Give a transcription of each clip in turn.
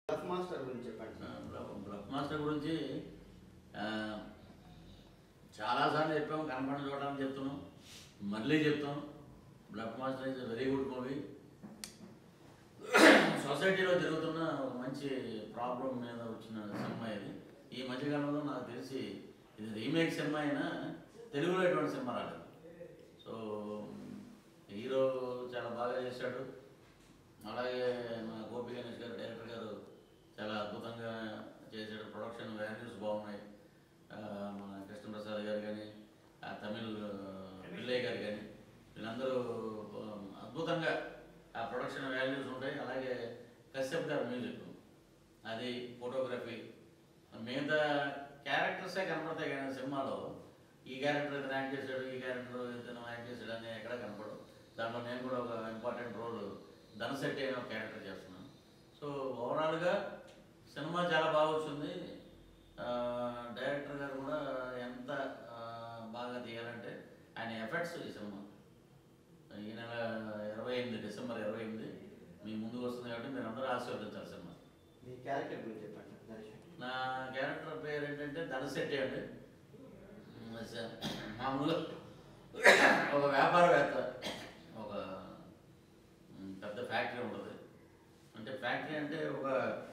Bluff master గురించి చెప్పండి ఆ, సార్ బ్లఫ్ బ్లఫ్ మాస్టర్ గురించి ఆ, చాలాసార్లు చెప్పాము కనపడిన చూడడానికి చెప్తున్నాం మళ్ళీ చెప్తాం bluff master is very good movie సొసైటీలో జరుగుతున్న ఒక మంచి ప్రాబ్లం మీద వచ్చిన సినిమా ఇది ఈ మధ్యకాలంలో నాకు తెలిసి ఇది రీమేక్ సినిమా అయినా తెలుగులో ఎటువంటి సినిమా రాలేదు సో హీరో చాలా బాగా చేశాడు అలాగే మా గోపి గణేష్ గారు డైరెక్టర్ గారు చాలా అద్భుతంగా చేశాడు ప్రొడక్షన్ వాల్యూస్ బాగున్నాయి ఆ, మన కృష్ణప్రసాద్ గారు కానీ ఆ తమిళ్ పిల్లయ్య గారు కానీ వీళ్ళందరూ ఆ, అద్భుతంగా ఆ ప్రొడక్షన్ వాల్యూస్ ఉంటాయి అలాగే కశ్యప్ గారు మ్యూజిక్ అది ఫోటోగ్రఫీ మిగతా క్యారెక్టర్సే కనపడతాయి కానీ సినిమాలో ఈ క్యారెక్టర్ ఇతను యాక్ట్ చేశాడు ఈ క్యారెక్టర్ ఇతను యాక్ట్ చేశాడు అని ఎక్కడ కనపడదు దాంట్లో నేను కూడా ఒక ఇంపార్టెంట్ రోల్ ధనశెట్టి అనే ఒక క్యారెక్టర్ చేస్తున్నాను సో ఓవరాల్గా సినిమా చాలా బాగా వచ్చింది ఆ, డైరెక్టర్ గారు కూడా ఎంత ఆ, బాగా తీయాలంటే ఆయన ఎఫెక్ట్స్ ఈ సినిమా ఈ నెల ఇరవై ఎనిమిది డిసెంబర్ ఇరవై ఎనిమిది మీ ముందుకు వస్తుంది కాబట్టి మీరు అందరూ ఆశీర్వదించాలి సినిమా మీ క్యారెక్టర్ గురించి చెప్పండి సార్ నరేష్ నా క్యారెక్టర్ పేరు ఏంటంటే ధనశెట్టి అండి ఉమ్, స- మామూలుగా ఒక వ్యాపారవేత్త ఒక ఉమ్, పెద్ద ఫ్యాక్టరీ ఉంటుంది అంటే ఫ్యాక్టరీ అంటే ఒక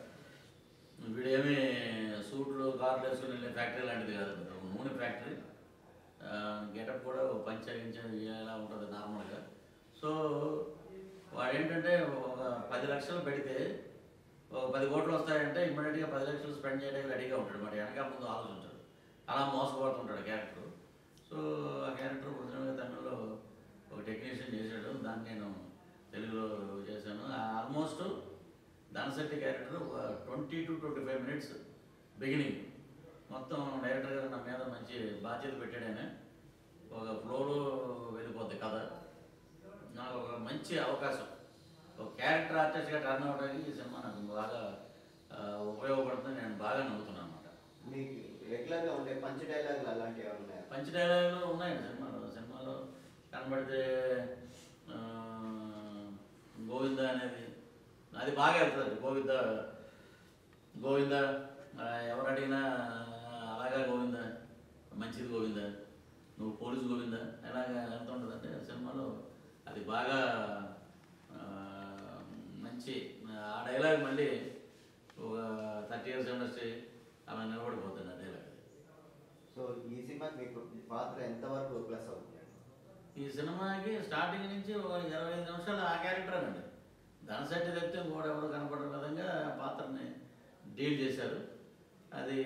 వీడేమి సూట్లు కార్లు వేసుకుని వెళ్ళే ఫ్యాక్టరీ లాంటిది కాదు ఒక నూనె ఫ్యాక్టరీ గెటప్ కూడా ఒక పంచ గించ ఇలా ఉంటుంది నార్మల్గా సో వాడేంటంటే ఒక పది లక్షలు పెడితే ఒక పది కోట్లు వస్తాయంటే ఇమ్మీడియట్గా పది లక్షలు స్పెండ్ చేయడానికి రెడీగా ఉంటాడు మరి వెనక ముందు ఆలోచించాడు అలా మోసపోతుంటాడు క్యారెక్టర్ సో ఆ క్యారెక్టర్ ఒరిజినల్గా తమిళ్లో ఒక టెక్నీషియన్ చేశాడు దాన్ని నేను తెలుగులో చేశాను ఆల్మోస్ట్ ధనశెట్టి క్యారెక్టర్ ఒక twenty two twenty five minutes beginning మొత్తం డైరెక్టర్ గారు నా మీద మంచి బాధ్యత పెట్టాడు ఆయన ఒక ఫ్లోలో వెళ్ళిపోద్ది కథ నాకు ఒక మంచి అవకాశం ఒక క్యారెక్టర్ ఆర్టిస్ట్గా టర్న్ అవడానికి ఈ సినిమా నాకు బాగా ఆ, ఉపయోగపడుతుంది నేను బాగా నవ్వుతున్నాను అనమాట మీకు రెగ్యులర్గా ఉండే పంచ డైలాగులు అలాంటివి ఏమైనా ఉన్నాయా పంచ డైలాగులు ఉన్నాయండి సినిమాలో సినిమాలో కనబడితే ఆ, గోవింద అనేది అది బాగా వెళ్తుంది గోవింద గోవింద ఆ, ఎవరు అడిగినా అలాగా గోవింద మంచిది గోవింద నువ్వు పోలీసు గోవింద ఎలాగ ఎంత ఉంటుందంటే సినిమాలో అది బాగా ఆ, మంచి ఆ డైలాగ్ మళ్ళీ ఒక థర్టీ ఇయర్స్ ఇండస్ట్రీ అలా నిలబడిపోతుంది ఆ డైలాగ్ సో ఈ సినిమాకి మీకు పాత్ర ఎంతవరకు ప్లస్ అవుతుంది ఈ సినిమాకి స్టార్టింగ్ నుంచి ఒక ఇరవై ఐదు నిమిషాలు ఆ క్యారెక్టర్ అండి ధనశెట్టి తప్పితే ఇంకోటి ఎవరు కనపడే విధంగా ఆ పాత్రని డీల్ చేశారు అది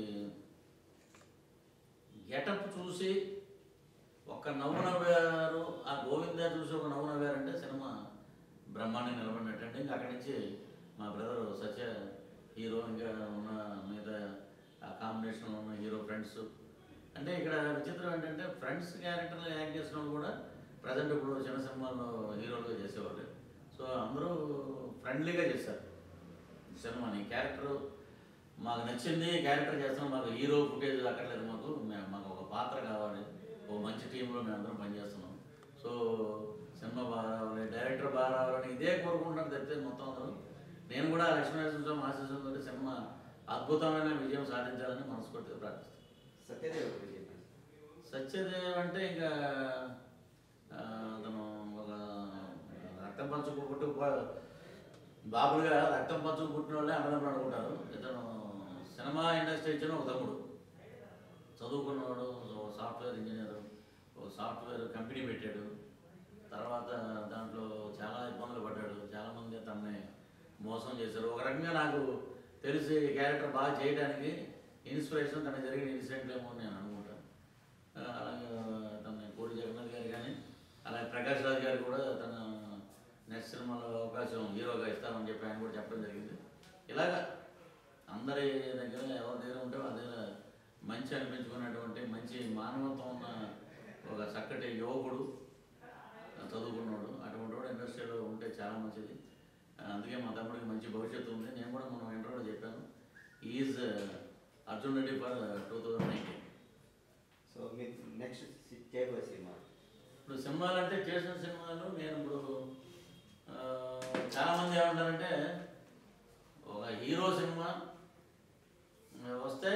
గెటప్ చూసి ఒక నవ్వు నవ్వారు ఆ గోవింద చూసి ఒక నవ్వు నవ్వారంటే సినిమా బ్రహ్మాండంగా నిలబడినట్టండి ఇంకా అక్కడి నుంచి మా బ్రదర్ సత్య హీరో ఇంకా ఉన్న మిగతా ఆ కాంబినేషన్లో ఉన్న హీరో ఫ్రెండ్స్ అంటే ఇక్కడ విచిత్రం ఏంటంటే ఫ్రెండ్స్ క్యారెక్టర్లు యాక్ట్ చేసిన వాళ్ళు కూడా ప్రజెంట్ ఇప్పుడు చిన్న సినిమాల్లో హీరోలుగా చేసేవాళ్ళు సో అందరూ ఫ్రెండ్లీగా చేశారు సినిమాని క్యారెక్టర్ మాకు నచ్చింది క్యారెక్టర్ చేస్తున్నాం మాకు హీరో ఫుటేజ్ అక్కర్లేదు మాకు మే- మాకు ఒక పాత్ర కావాలి ఓ మంచి టీంలో మేము అందరం పనిచేస్తున్నాం సో సినిమా బాగా రావాలి డైరెక్టర్ బాగా రావాలని ఇదే కోరుకుంటాను తప్పితే మొత్తం అందరూ నేను కూడా లక్ష్మీనరసింహ ఆశీస్సులతో సినిమా అద్భుతమైన విజయం సాధించాలని మనస్ఫూర్తిగా ప్రార్థిస్తాను సత్యదేవ్ గురించి చెప్పండి సత్యదేవ్ అంటే ఇంకా ఆ, అతను ఒక రక్తం పంచుకు పుట్టు బాబులుగా రక్తం పంచుకు పుట్టిన వాళ్ళే అన్నదమ్ములు అనుకుంటారు ఇతను సినిమా ఇండస్ట్రీ ఇచ్చిన ఒక తమ్ముడు చదువుకున్నవాడు ఓ సాఫ్ట్వేర్ ఇంజనీర్ ఓ సాఫ్ట్వేర్ కంపెనీ పెట్టాడు తర్వాత దాంట్లో చాలా ఇబ్బందులు పడ్డాడు చాలామంది తనని మోసం చేశారు ఒక రకంగా నాకు తెలిసి క్యారెక్టర్ బాగా చేయడానికి ఇన్స్పిరేషన్ తనకు జరిగిన ఇన్సిడెంట్ ఏమో అని నేను అనుకుంటాను ఆ, అలాగే తన కోడి జగన్నాథ్ గారు కానీ అలాగే ప్రకాష్ రాజ్ గారు కూడా తన నెక్స్ట్ సినిమాలో అవకాశం హీరోగా ఇస్తామని చెప్పి ఆయన కూడా చెప్పడం జరిగింది ఇలాగా అందరి దగ్గర ఎవరి దగ్గర ఉంటే వాళ్ళ దగ్గర మంచి అనిపించుకున్నటువంటి మంచి మానవత్వం ఉన్న ఒక చక్కటి యువకుడు చదువుకున్నాడు అటువంటి వాడు ఇండస్ట్రీలో ఉంటే చాలా మంచిది ఆ, అందుకే మా తమ్ముడికి మంచి భవిష్యత్తు ఉంది నేను కూడా మనం ఇంటర్వ్యూలో చెప్పాను is Arjun Reddy for two thousand nineteen so మీరు నెక్స్ట్ చేయబోయే సినిమా ఇప్పుడు సినిమాలు అంటే చేసిన సినిమాలు నేను ఇప్పుడు ఆ, చాలా మంది ఏమంటారంటే ఒక హీరో సినిమా వస్తే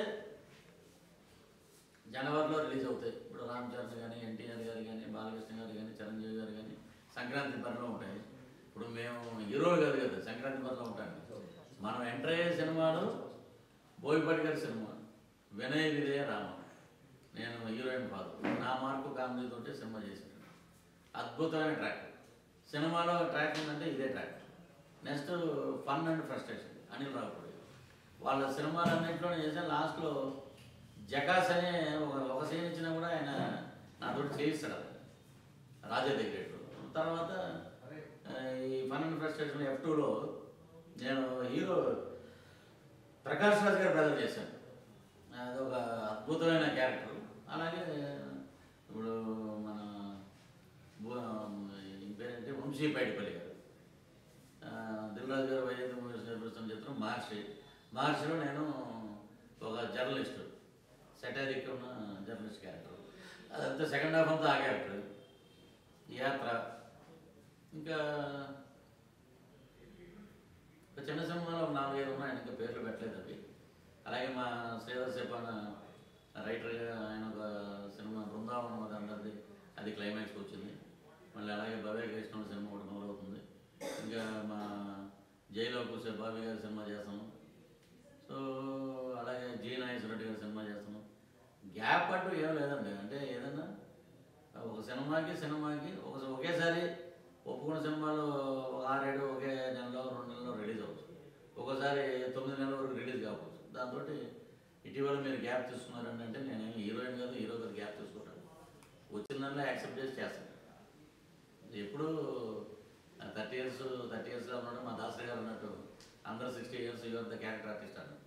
జనవరిలో రిలీజ్ అవుతాయి ఇప్పుడు రామ్ చరణ్ కానీ ఎన్టీఆర్ గారు కానీ బాలకృష్ణ గారు కానీ చిరంజీవి గారు కానీ సంక్రాంతి పనిలో ఉంటాయి ఇప్పుడు మేము హీరోలు కాదు కదా సంక్రాంతి పనిలో ఉంటాం మనం ఎంటర్ అయ్యే సినిమాలు బోయపాటి గారి సినిమా వినయ విజయ రామ నేను హీరోయిన్ కాదు నా మార్కు కామెడీ తోటి సినిమా చేశాను అద్భుతమైన ట్రాక్ సినిమాలో ట్రాక్ ఏంటంటే ఇదే track next fun and frustration Anil Ravipudi వాళ్ళ సినిమాలన్నింటిలో చేసిన లాస్ట్లో జకాస్ అనే ఒక ఒక సీన్ ఇచ్చినా కూడా ఆయన నాతో చేయిస్తాడు అది. రాజా దగ్గర తర్వాత ఆ, ఈ ఫన్ అండ్ ఫ్రస్ట్రేషన్ ఎఫ్ టూలో నేను హీరో ప్రకాష్ రాజ్ గారు బ్రదర్ చేశాను అదొక అద్భుతమైన క్యారెక్టర్ అలాగే ఇప్పుడు మన బు- ఈ పేరేంటి వంశీ పైడిపల్లి గారు ఆ, దిల్ రాజు గారు వైద్య నిర్వహిస్తున్న చిత్రం మహర్షి మహర్షిలో నేను ఒక జర్నలిస్టు సెటారిక్ ఉన్న జర్నలిస్ట్ క్యారెక్టర్ అదంతా సెకండ్ హాఫ్ అంతా ఆ క్యారెక్టర్ యాత్ర ఇంకా ఒక చిన్న సినిమాలో ఒక నాలుగైదు ఉన్నాయి ఆయన ఇంకా పేర్లు పెట్టలేదు అవి అలాగే మా శ్రీధర్ చెప్పాన రైటర్గా ఆయన ఒక సినిమా బృందావనం అది అందరిది అది క్లైమాక్స్కి వచ్చింది మళ్ళీ అలాగే భవ్య కృష్ణ సినిమా ఒకటి మొదలవుతుంది ఇంకా మా జైలో కూర్చే బాబీ గారి సినిమా చేస్తాము సో అలాగే జీ నాగేశ్వర రెడ్డి గారి సినిమా చేస్తున్నాం గ్యాప్ అంటూ ఏం లేదండి అంటే ఏదన్నా ఒక సినిమాకి సినిమాకి ఒక ఒకేసారి ఒప్పుకున్న సినిమాలు ఒక ఆరేడు ఒకే నెలలో రెండు నెలలో రిలీజ్ అవ్వచ్చు ఒక్కోసారి తొమ్మిది నెలల వరకు రిలీజ్ కావచ్చు దాంతో ఇటీవల మీరు గ్యాప్ తీసుకున్నారండి అంటే నేను హీరోయిన్ కాదు హీరో గారు గ్యాప్ తీసుకుంటాను వచ్చిన దానిలో యాక్సెప్ట్ చేసి చేస్తాను ఎప్పుడు థర్టీ ఇయర్స్ థర్టీ ఇయర్స్లో ఉన్నాడు మా దాసరి గారు అన్నట్టు అందరూ sixty years your the character artist అన్న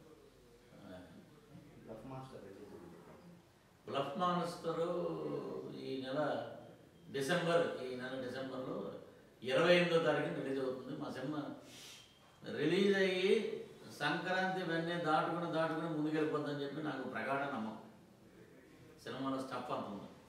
రఫ్ మాస్టర్ రిలీజ్ అయింది. బ్లఫ్ మానస్తరు ఈ నెల డిసెంబర్ ఈ నెల డిసెంబర్లో ఇరవై ఎనిమిదో తారీఖున రిలీజ్ అవుతుంది మా సినిమా రిలీజ్ అయ్యి సంక్రాంతి వెన్నే దాటుకుని దాటుకుని ముందుకెళ్ళిపోద్దని చెప్పి నాకు ప్రగాఢ నమ్మకం సినిమాలో స్టఫ్ అంత ఉంది